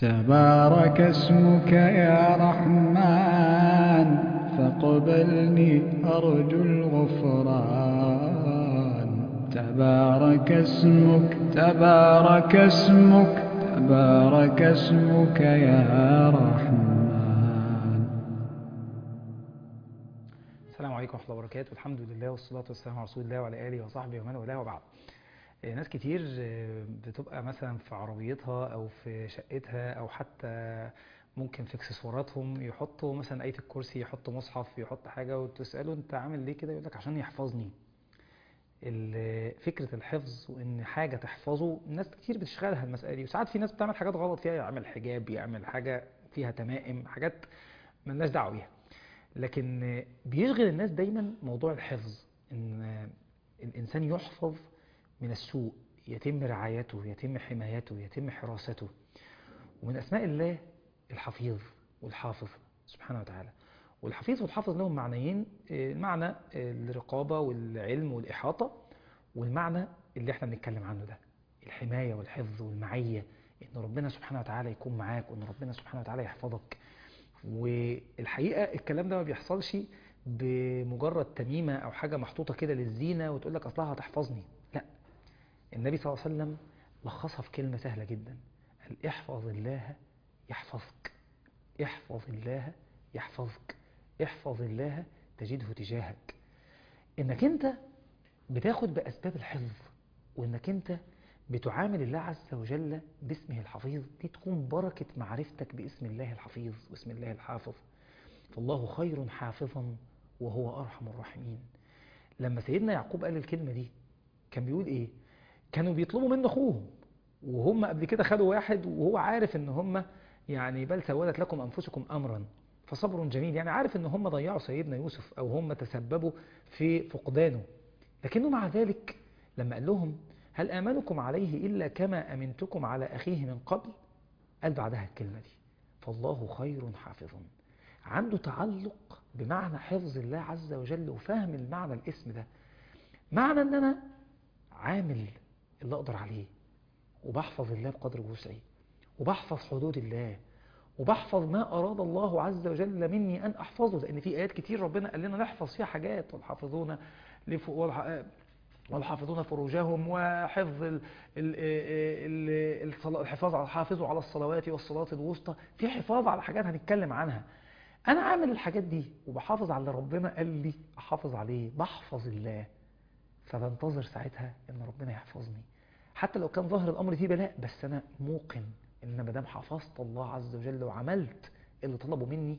تبارك اسمك يا رحمن فاقبلني أرجو الغفران تبارك اسمك تبارك اسمك تبارك اسمك يا رحمن السلام عليكم ورحمة الله وبركاته الحمد لله والصلاة والسلام على رسول الله وعلى آله وصحبه ومن والاه وبعد آه، ناس كتير آه، بتبقى مثلا في عربيتها أو في شقتها أو حتى ممكن في اكسسواراتهم يحطوا مثلا آية الكرسي يحطوا مصحف يحط حاجة وتسأله أنت عامل ليه كده يقول لك عشان يحفظني ال- فكرة الحفظ وإن حاجة تحفظه ناس كتير بتشغلها المسألة دي وساعات في ناس بتعمل حاجات غلط فيها يعمل حجاب يعمل حاجة فيها تمائم حاجات ملناش دعوة بيها لكن بيشغل الناس دايما موضوع الحفظ ان الانسان يحفظ من السوء يتم رعايته يتم حمايته يتم حراسته ومن اسماء الله الحفيظ والحافظ سبحانه وتعالى والحفيظ والحافظ لهم معنيين المعنى الرقابة والعلم والإحاطة والمعنى اللي احنا بنتكلم عنه ده الحماية والحفظ والمعية ان ربنا سبحانه وتعالى يكون معاك وان ربنا سبحانه وتعالى يحفظك والحقيقة الكلام ده ما بيحصلش بمجرد تميمة أو حاجة محطوطة كده للزينة وتقول لك أصلها هتحفظني لا النبي صلى الله عليه وسلم لخصها في كلمة سهلة جدا قال احفظ الله يحفظك احفظ الله يحفظك احفظ الله تجده تجاهك انك انت بتاخد بأسباب الحفظ وانك انت بتعامل الله عز وجل باسمه الحفيظ دي تكون بركة معرفتك باسم الله الحفيظ واسم الله الحافظ فالله خير حافظا وهو أرحم الراحمين لما سيدنا يعقوب قال الكلمة دي كان بيقول إيه كانوا بيطلبوا منه أخوهم وهم قبل كده خدوا واحد وهو عارف ان هم يعني بل سولت لكم أنفسكم أمرا فصبر جميل يعني عارف ان هم ضيعوا سيدنا يوسف أو هم تسببوا في فقدانه لكنه مع ذلك لما قال لهم هل آمنكم عليه إلا كما أمنتكم على أخيه من قبل قال بعدها الكلمة دي فالله خير حافظ عنده تعلق بمعنى حفظ الله عز وجل وفهم المعنى الاسم ده معنى ان انا عامل اللي اقدر عليه وبحفظ الله بقدر وسعي وبحفظ حدود الله وبحفظ ما أراد الله عز وجل مني أن أحفظه لأن في آيات كتير ربنا قال لنا نحفظ فيها حاجات والحافظون لف... والح... والحافظون فروجهم وحفظ ال... ال... ال... الصلا- الحفاظ على حافظوا على الصلوات والصلاة الوسطى في حفاظ على حاجات هنتكلم عنها أنا عامل الحاجات دي وبحافظ على اللي ربنا قال لي أحافظ عليه بحفظ الله فبنتظر ساعتها إن ربنا يحفظني حتى لو كان ظاهر الأمر فيه بلاء بس أنا موقن إن ما دام حفظت الله عز وجل وعملت اللي طلبه مني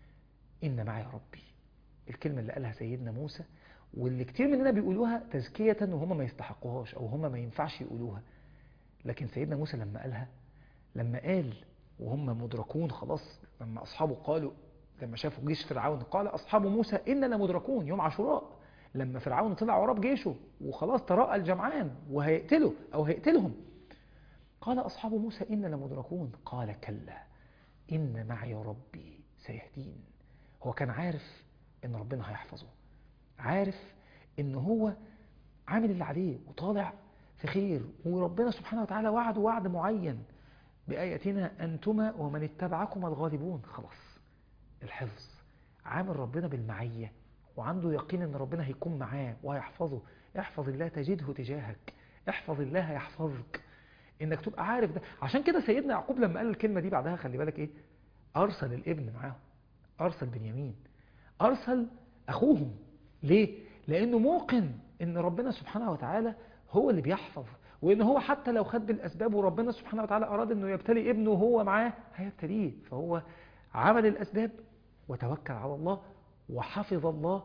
إن معي ربي الكلمة اللي قالها سيدنا موسى واللي كتير مننا بيقولوها تزكية وهم ما يستحقوهاش أو هم ما ينفعش يقولوها لكن سيدنا موسى لما قالها لما قال وهم مدركون خلاص لما أصحابه قالوا لما شافوا جيش فرعون قال أصحاب موسى إننا مدركون يوم عاشوراء لما فرعون طلع وراه بجيشه وخلاص تراءى الجمعان وهيقتله أو هيقتلهم قال أصحاب موسى إننا مدركون قال كلا إن معي ربي سيهدين هو كان عارف إن ربنا هيحفظه عارف إن هو عامل اللي عليه وطالع في خير وربنا سبحانه وتعالى وعده وعد معين بآياتنا أنتما ومن اتبعكما الغالبون خلاص الحفظ عامل ربنا بالمعية وعنده يقين ان ربنا هيكون معاه وهيحفظه احفظ الله تجده تجاهك احفظ الله يحفظك انك تبقى عارف ده عشان كده سيدنا يعقوب لما قال الكلمة دي بعدها خلي بالك ايه ارسل الابن معاهم ارسل بنيامين ارسل اخوهم ليه لانه موقن ان ربنا سبحانه وتعالى هو اللي بيحفظ وان هو حتى لو خد بالاسباب وربنا سبحانه وتعالى اراد انه يبتلي ابنه وهو معاه هيبتليه فهو عمل الاسباب وتوكل على الله وحفظ الله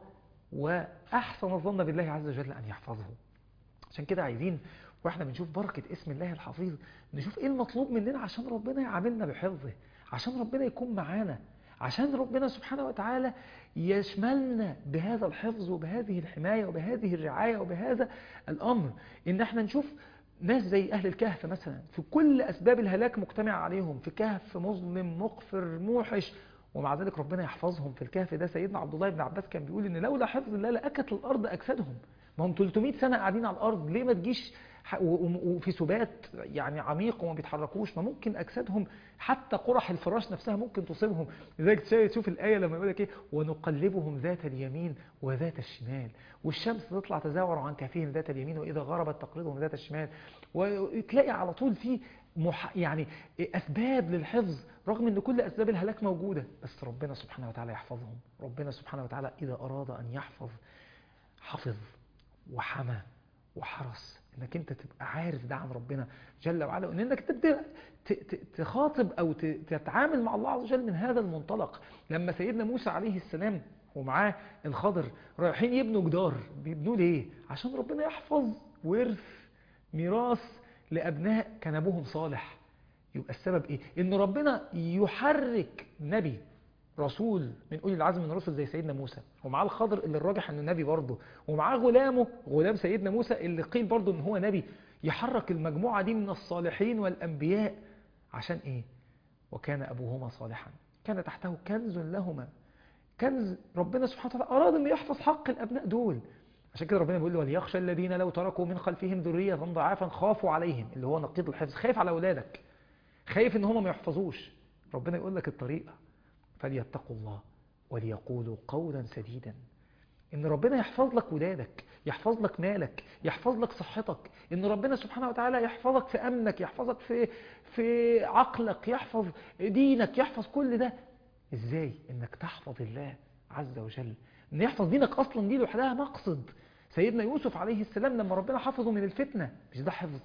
وأحسن الظن بالله عز وجل أن يحفظه عشان كده عايزين واحنا بنشوف بركة اسم الله الحفيظ نشوف ايه المطلوب مننا عشان ربنا يعاملنا بحفظه عشان ربنا يكون معانا عشان ربنا سبحانه وتعالى يشملنا بهذا الحفظ وبهذه الحماية وبهذه الرعاية وبهذا الأمر إن احنا نشوف ناس زي أهل الكهف مثلا في كل أسباب الهلاك مجتمع عليهم في كهف مظلم مقفر موحش ومع ذلك ربنا يحفظهم في الكهف ده سيدنا عبد الله بن عباس كان بيقول ان لولا حفظ الله لاكت الارض اجسادهم ما هم 300 سنه قاعدين على الارض ليه ما تجيش ح- و- و- وفي سبات يعني عميق وما بيتحركوش ما ممكن اجسادهم حتى قرح الفراش نفسها ممكن تصيبهم لذلك تشاهد- تشوف الايه لما يقول لك ايه ونقلبهم ذات اليمين وذات الشمال والشمس تطلع تزاور عن كهفهم ذات اليمين واذا غربت تقرضهم ذات الشمال وتلاقي على طول في مح... يعني اسباب للحفظ رغم ان كل اسباب الهلاك موجوده بس ربنا سبحانه وتعالى يحفظهم ربنا سبحانه وتعالى اذا اراد ان يحفظ حفظ وحمى وحرس انك انت تبقى عارف ده عن ربنا جل وعلا وان انك تبدا ت- ت- تخاطب او ت- تتعامل مع الله عز وجل من هذا المنطلق لما سيدنا موسى عليه السلام ومعاه الخضر رايحين يبنوا جدار بيبنوه ليه عشان ربنا يحفظ ورث ميراث لابناء كان ابوهم صالح يبقى السبب ايه ان ربنا يحرك نبي رسول من اولي العزم من الرسل زي سيدنا موسى ومعاه الخضر اللي الراجح انه نبي برضه ومعاه غلامه غلام سيدنا موسى اللي قيل برضه ان هو نبي يحرك المجموعه دي من الصالحين والانبياء عشان ايه وكان ابوهما صالحا كان تحته كنز لهما كنز ربنا سبحانه وتعالى اراد انه يحفظ حق الابناء دول عشان كده ربنا بيقول له وليخشى الذين لو تركوا من خلفهم ذريه ضعافا خافوا عليهم اللي هو نقيض الحفظ خايف على اولادك خايف ان هم ما يحفظوش ربنا يقول لك الطريقه فليتقوا الله وليقولوا قولا سديدا ان ربنا يحفظ لك ولادك يحفظ لك مالك يحفظ لك صحتك ان ربنا سبحانه وتعالى يحفظك في امنك يحفظك في في عقلك يحفظ دينك يحفظ كل ده ازاي انك تحفظ الله عز وجل ان يحفظ دينك اصلا دي لوحدها مقصد سيدنا يوسف عليه السلام لما ربنا حفظه من الفتنه مش ده حفظ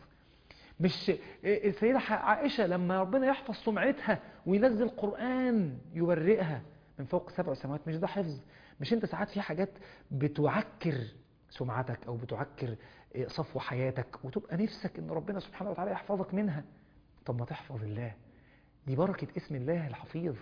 مش السيدة عائشة لما ربنا يحفظ سمعتها وينزل قرآن يورئها من فوق سبع سماوات مش ده حفظ مش انت ساعات في حاجات بتعكر سمعتك او بتعكر صفو حياتك وتبقى نفسك ان ربنا سبحانه وتعالى يحفظك منها طب ما تحفظ الله دي بركة اسم الله الحفيظ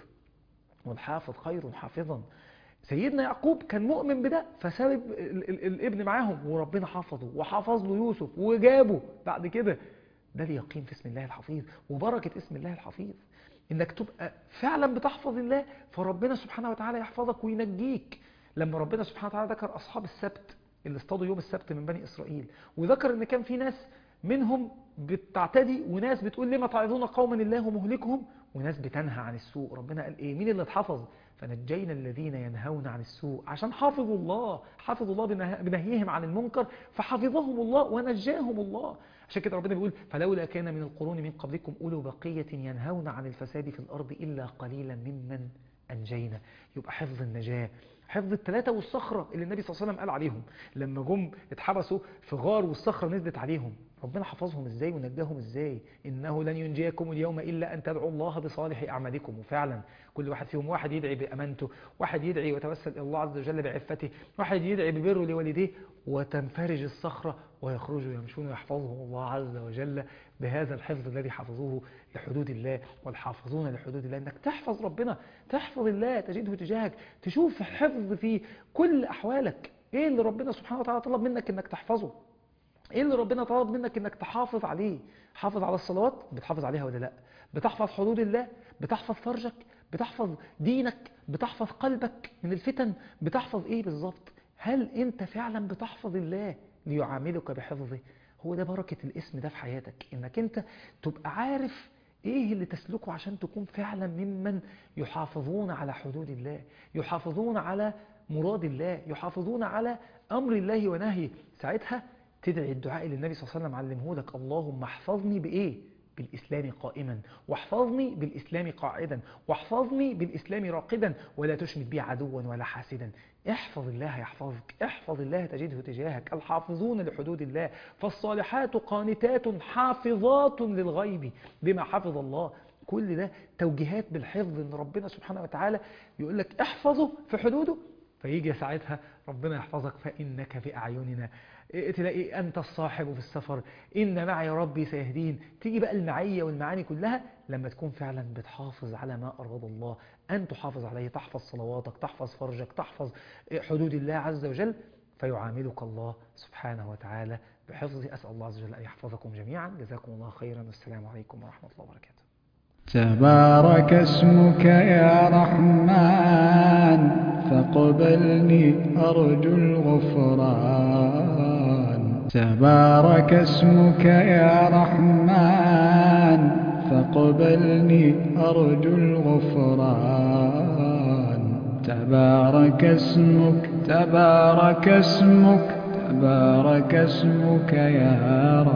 والحافظ خير حافظا سيدنا يعقوب كان مؤمن بده فساب ال- ال- الابن معاهم وربنا حفظه وحفظ له يوسف وجابه بعد كده ده اليقين في اسم الله الحفيظ وبركة اسم الله الحفيظ انك تبقى فعلا بتحفظ الله فربنا سبحانه وتعالى يحفظك وينجيك لما ربنا سبحانه وتعالى ذكر اصحاب السبت اللي اصطادوا يوم السبت من بني اسرائيل وذكر ان كان في ناس منهم بتعتدي وناس بتقول لما تعظون قوما الله مهلكهم وناس بتنهى عن السوء ربنا قال ايه مين اللي اتحفظ فنجينا الذين ينهون عن السوء عشان حافظوا الله حافظوا الله بنه- بنهيهم عن المنكر فحفظهم الله ونجاهم الله عشان كده ربنا بيقول فلولا كان من القرون من قبلكم أولو بقية ينهون عن الفساد في الأرض إلا قليلا ممن أنجينا يبقى حفظ النجاة حفظ الثلاثة والصخرة اللي النبي صلى الله عليه وسلم قال عليهم لما جم اتحبسوا في غار والصخرة نزلت عليهم ربنا حفظهم ازاي ونجاهم ازاي انه لن ينجيكم اليوم الا ان تدعوا الله بصالح اعمالكم وفعلا كل واحد فيهم واحد يدعي بامانته واحد يدعي ويتوسل الى الله عز وجل بعفته واحد يدعي ببره لوالديه وتنفرج الصخرة ويخرجوا يمشون ويحفظهم الله عز وجل بهذا الحفظ الذي حفظوه لحدود الله والحافظون لحدود الله انك تحفظ ربنا تحفظ الله تجده تجاهك تشوف الحفظ في كل احوالك ايه اللي ربنا سبحانه وتعالى طلب منك انك تحفظه ايه اللي ربنا طلب منك انك تحافظ عليه حافظ على الصلوات بتحافظ عليها ولا لا بتحفظ حدود الله بتحفظ فرجك بتحفظ دينك بتحفظ قلبك من الفتن بتحفظ ايه بالظبط هل انت فعلا بتحفظ الله ليعاملك بحفظه هو ده بركة الاسم ده في حياتك انك انت تبقى عارف ايه اللي تسلكه عشان تكون فعلا ممن يحافظون على حدود الله يحافظون على مراد الله يحافظون على امر الله ونهيه ساعتها تدعي الدعاء اللي النبي صلى الله عليه وسلم علمه لك اللهم احفظني بايه بالإسلام قائما واحفظني بالإسلام قاعدا واحفظني بالإسلام راقدا ولا تشمت بي عدوا ولا حاسدا احفظ الله يحفظك احفظ الله تجده تجاهك الحافظون لحدود الله فالصالحات قانتات حافظات للغيب بما حفظ الله كل ده توجيهات بالحفظ ان ربنا سبحانه وتعالى يقول لك احفظه في حدوده فيجي ساعتها ربنا يحفظك فإنك في أعيننا تلاقي أنت الصاحب في السفر إن معي ربي سيهدين تيجي بقى المعية والمعاني كلها لما تكون فعلا بتحافظ على ما أراد الله أن تحافظ عليه تحفظ صلواتك تحفظ فرجك تحفظ حدود الله عز وجل فيعاملك الله سبحانه وتعالى بحفظه أسأل الله عز وجل أن يحفظكم جميعا جزاكم الله خيرا والسلام عليكم ورحمة الله وبركاته تبارك اسمك يا رحمن فاقبلني أرجو الغفران تبارك اسمك يا رحمن فاقبلني أرجو الغفران تبارك اسمك تبارك اسمك تبارك اسمك يا